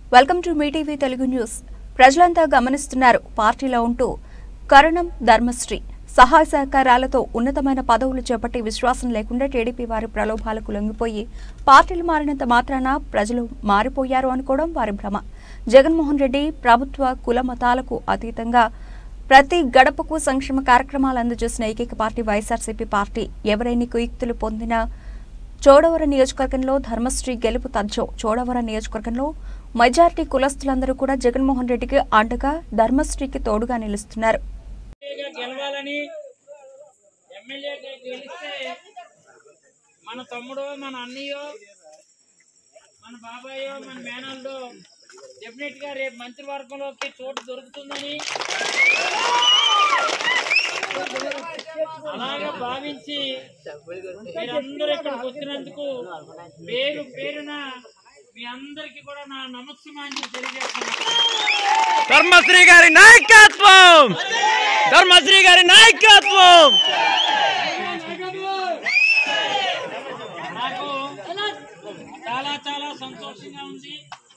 welcome to Mee TV Telugu news ప్రజలంతా గమనిస్తున్నారు పార్టీలో ఉంటూ కరణం ధర్మశ్రీ సహాయ సహకారాలతో ఉన్నతమైన పదవులు చేపట్టి విశ్వాసం లేకుండా టీడీపీ వారి ప్రలోభాలకు లొంగిపోయి పార్టీలు మారినంత మాత్రాన ప్రజలు మారిపోయారు అనుకోవడం వారి భ్రమ జగన్మోహన్ రెడ్డి ప్రభుత్వ కుల మతాలకు అతీతంగా ప్రతి గడపకు సంక్షేమ కార్యక్రమాలు అందజేసిన ఏకైక పార్టీ వైఎస్ఆర్సీపీ పార్టీ ఎవరైనా కుయుక్తులు పొందినా చోడవరం నియోజకవర్గంలో ధర్మశ్రీ గెలుపు తథ్యం చోడవరం నియోజకవర్గంలో మెజార్టీ కులస్తులందరూ కూడా జగన్మోహన్ రెడ్డికి అండగా ధర్మశ్రీకి తోడుగా నిలుస్తున్నారు ఎమ్మెల్యేగా గెలవాలని ఎమ్మెల్యేగా గెలిస్తే మన తమ్ముడో మన అన్నయ్యో మన బాబాయో మన మేనల్డో డెఫినెట్ గా రేపు మంత్రివర్గంలోకి చోటు దొరుకుతుందని అలాగే భావించి మీరందరూ ఇక్కడికి వచ్చినందుకు పేరు పేరున మీ అందరికీ కూడా నా నమస్సుమాంజలి తెలియజేస్తున్నాను ధర్మశ్రీ గారి నాయకత్వం ధర్మశ్రీ గారి నాయకత్వం నాకు చాలా చాలా సంతోషంగా ఉంది